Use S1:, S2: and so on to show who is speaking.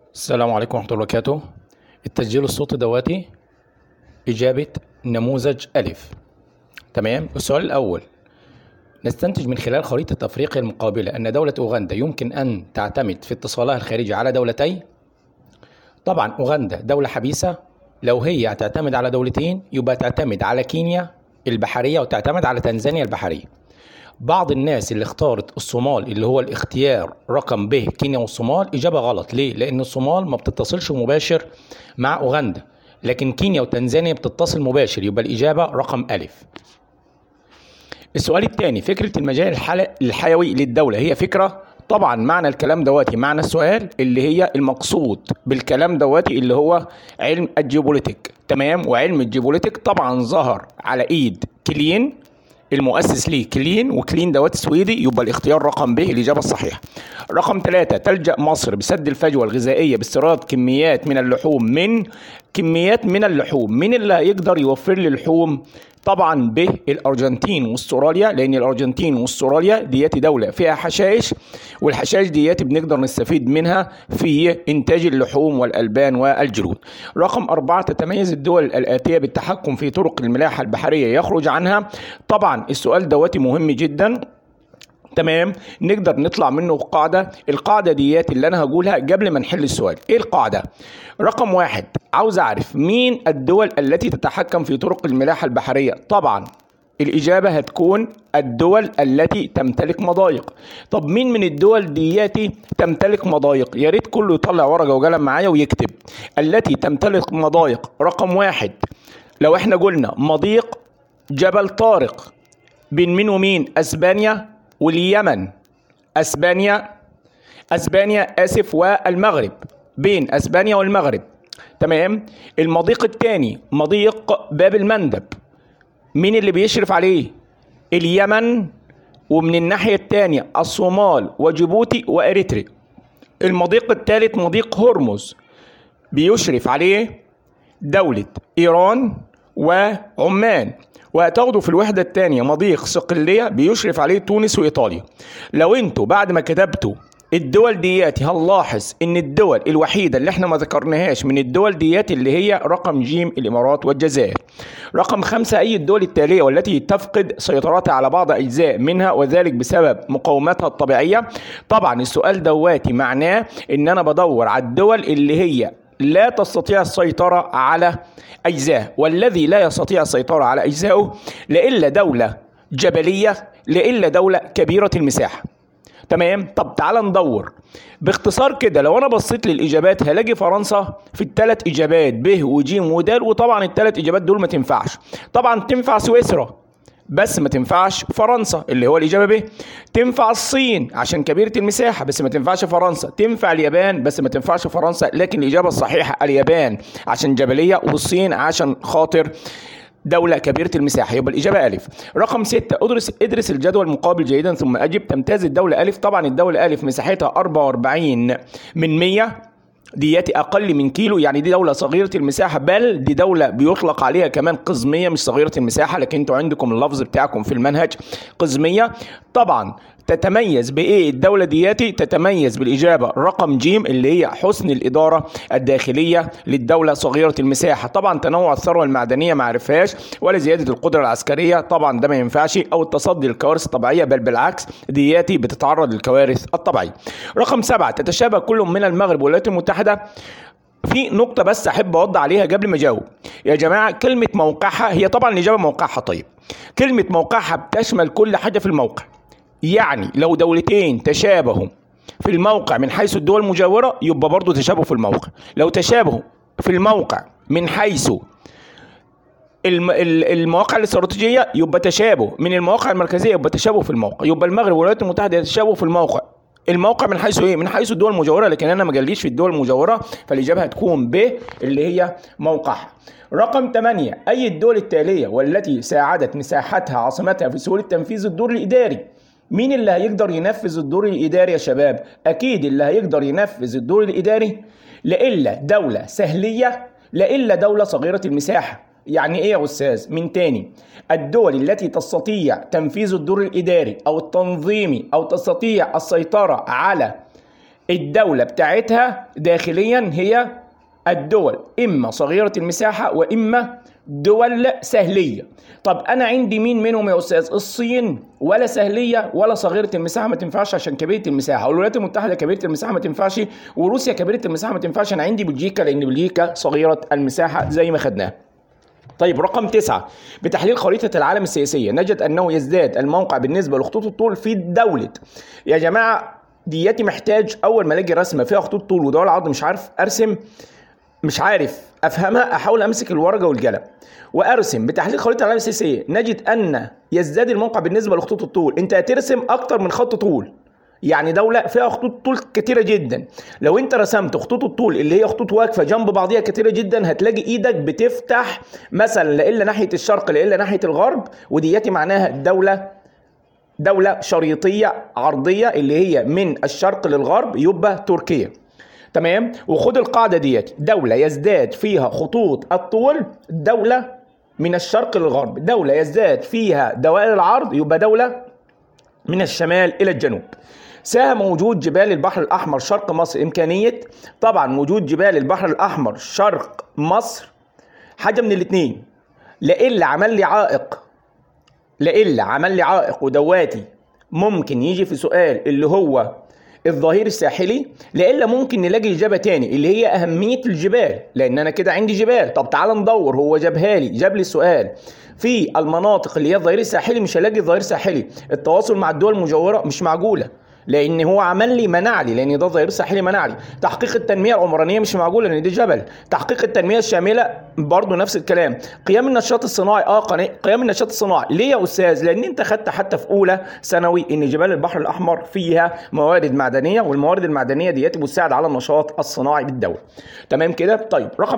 S1: السلام عليكم ورحمة الله وبركاته التسجيل الصوتي دواتي إجابة نموذج ألف تمام السؤال الأول نستنتج من خلال خريطة أفريقيا المقابلة أن دولة أوغندا يمكن أن تعتمد في اتصالها الخارجي على دولتين طبعا أوغندا دولة حبيسة لو هي هتعتمد على دولتين يبقى تعتمد على كينيا البحرية وتعتمد على تنزانيا البحرية بعض الناس اللي اختارت الصومال اللي هو الاختيار رقم ب كينيا والصومال إجابة غلط ليه؟ لأن الصومال ما بتتصلش مباشر مع أوغندا لكن كينيا وتنزانيا بتتصل مباشر يبقى الإجابة رقم ألف السؤال الثاني فكرة المجال الحل- الحيوي للدولة هي فكرة طبعا معنى الكلام دواتي معنى السؤال اللي هي المقصود بالكلام دواتي اللي هو علم الجيوبوليتيك تمام وعلم الجيوبوليتيك طبعا ظهر على ايد كلين المؤسس ليه كلين وكلين دوات سويدي يبقى الاختيار رقم ب الإجابة الصحيحة رقم ثلاثة تلجأ مصر بسد الفجوة الغذائية باستيراد كميات من اللحوم من كميات من اللحوم مين اللي هيقدر يوفر لي اللحوم طبعا ب الارجنتين واستراليا لان الارجنتين واستراليا ديات دوله فيها حشائش والحشائش ديات بنقدر نستفيد منها في انتاج اللحوم والالبان والجلود رقم أربعة تتميز الدول الآتية بالتحكم في طرق الملاحة البحرية يخرج عنها طبعا السؤال دواتي مهم جدا تمام نقدر نطلع منه قاعدة القاعدة ديات اللي أنا هقولها قبل ما نحل السؤال إيه القاعدة؟ رقم واحد عاوز أعرف مين الدول التي تتحكم في طرق الملاحة البحرية طبعا الإجابة هتكون الدول التي تمتلك مضايق طب مين من الدول دياتي تمتلك مضايق يا ريت كله يطلع ورقة وقلم معايا ويكتب التي تمتلك مضايق رقم واحد لو احنا قلنا مضيق جبل طارق بين مين ومين اسبانيا واليمن اسبانيا اسبانيا اسف والمغرب بين اسبانيا والمغرب تمام المضيق الثاني مضيق باب المندب مين اللي بيشرف عليه اليمن ومن الناحية الثانية الصومال وجيبوتي وإريتريا المضيق الثالث مضيق هرمز بيشرف عليه دولة إيران وعمان وهتاخدوا في الوحدة الثانية مضيق صقلية بيشرف عليه تونس وإيطاليا لو انتوا بعد ما كتبتوا الدول ديات هنلاحظ ان الدول الوحيدة اللي احنا ما ذكرناهاش من الدول ديات اللي هي رقم جيم الامارات والجزائر رقم خمسة اي الدول التالية والتي تفقد سيطرتها على بعض اجزاء منها وذلك بسبب مقاومتها الطبيعية طبعا السؤال دواتي معناه ان انا بدور على الدول اللي هي لا تستطيع السيطرة على أجزاء والذي لا يستطيع السيطرة على أجزائه لإلا دولة جبلية لإلا دولة كبيرة المساحة تمام طب تعال ندور باختصار كده لو انا بصيت للاجابات هلاقي فرنسا في الثلاث اجابات ب وج ودال وطبعا الثلاث اجابات دول ما تنفعش طبعا تنفع سويسرا بس ما تنفعش فرنسا اللي هو الاجابه ب تنفع الصين عشان كبيره المساحه بس ما تنفعش فرنسا تنفع اليابان بس ما تنفعش فرنسا لكن الاجابه الصحيحه اليابان عشان جبليه والصين عشان خاطر دولة كبيرة المساحة يبقى الإجابة ألف رقم ستة ادرس ادرس الجدول المقابل جيدا ثم أجب تمتاز الدولة ألف طبعا الدولة ألف مساحتها 44 من 100 دياتي اقل من كيلو يعني دي دوله صغيره المساحه بل دي دوله بيطلق عليها كمان قزميه مش صغيره المساحه لكن انتوا عندكم اللفظ بتاعكم في المنهج قزميه طبعا تتميز بايه الدوله دياتي تتميز بالاجابه رقم جيم اللي هي حسن الاداره الداخليه للدوله صغيره المساحه طبعا تنوع الثروه المعدنيه ما عرفهاش ولا زياده القدره العسكريه طبعا ده ما ينفعش او التصدي للكوارث الطبيعيه بل بالعكس دياتي بتتعرض للكوارث الطبيعيه رقم سبعة تتشابه كل من المغرب والولايات المتحده في نقطة بس أحب أوضح عليها قبل ما أجاوب. يا جماعة كلمة موقعها هي طبعا الإجابة موقعها طيب. كلمة موقعها بتشمل كل حاجة في الموقع. يعني لو دولتين تشابهوا في الموقع من حيث الدول المجاورة يبقى برضه تشابه في الموقع. لو تشابهوا في الموقع من حيث الم- ال- المواقع الاستراتيجية يبقى تشابه من المواقع المركزية يبقى تشابه في الموقع يبقى المغرب والولايات المتحدة يتشابهوا في الموقع الموقع من حيث ايه؟ من حيث الدول المجاورة لكن انا ما جاليش في الدول المجاورة فالاجابة هتكون ب اللي هي موقعها. رقم 8 اي الدول التالية والتي ساعدت مساحتها عاصمتها في سهولة تنفيذ الدور الاداري مين اللي هيقدر ينفذ الدور الاداري يا شباب؟ اكيد اللي هيقدر ينفذ الدور الاداري لا دولة سهلية لا دولة صغيرة المساحة يعني ايه يا استاذ من تاني الدول التي تستطيع تنفيذ الدور الاداري او التنظيمي او تستطيع السيطره على الدولة بتاعتها داخليا هي الدول إما صغيرة المساحة وإما دول سهلية طب أنا عندي مين منهم يا أستاذ الصين ولا سهلية ولا صغيرة المساحة ما تنفعش عشان كبيرة المساحة والولايات المتحدة كبيرة المساحة ما تنفعش وروسيا كبيرة المساحة ما تنفعش أنا عندي بلجيكا لأن بلجيكا صغيرة المساحة زي ما خدناها طيب رقم تسعة بتحليل خريطة العالم السياسية نجد أنه يزداد الموقع بالنسبة لخطوط الطول في دولة يا جماعة دياتي محتاج أول ما ألاقي رسمة فيها خطوط طول ودول عرض مش عارف أرسم مش عارف افهمها احاول امسك الورقه والقلم وارسم بتحليل خريطه العالم السياسيه نجد ان يزداد الموقع بالنسبه لخطوط الطول انت هترسم اكتر من خط طول يعني دولة فيها خطوط طول كتيرة جدا لو انت رسمت خطوط الطول اللي هي خطوط واقفة جنب بعضيها كتيرة جدا هتلاقي ايدك بتفتح مثلا لا الا ناحية الشرق لا الا ناحية الغرب ودياتي معناها دولة دولة شريطية عرضية اللي هي من الشرق للغرب يبقى تركيا تمام وخد القاعده ديت دوله يزداد فيها خطوط الطول دوله من الشرق للغرب دوله يزداد فيها دوائر العرض يبقى دوله من الشمال الى الجنوب ساهم وجود جبال البحر الاحمر شرق مصر امكانيه طبعا وجود جبال البحر الاحمر شرق مصر حاجه من الاثنين لا الا عمل لي عائق لا الا عمل لي عائق ودواتي ممكن يجي في سؤال اللي هو الظهير الساحلي لإلا ممكن نلاقي إجابة تاني اللي هي أهمية الجبال لأن أنا كده عندي جبال طب تعال ندور هو جابها لي جاب لي السؤال في المناطق اللي هي الظهير الساحلي مش هلاقي الظهير الساحلي التواصل مع الدول المجاورة مش معقولة لان هو عمل لي منع لي لان ده ظهير ساحلي منع لي تحقيق التنميه العمرانيه مش معقوله لان دي جبل تحقيق التنميه الشامله برضه نفس الكلام قيام النشاط الصناعي اه قيام النشاط الصناعي ليه يا استاذ لان انت خدت حتى في اولى ثانوي ان جبال البحر الاحمر فيها موارد معدنيه والموارد المعدنيه ديت بتساعد على النشاط الصناعي بالدوله تمام كده طيب رقم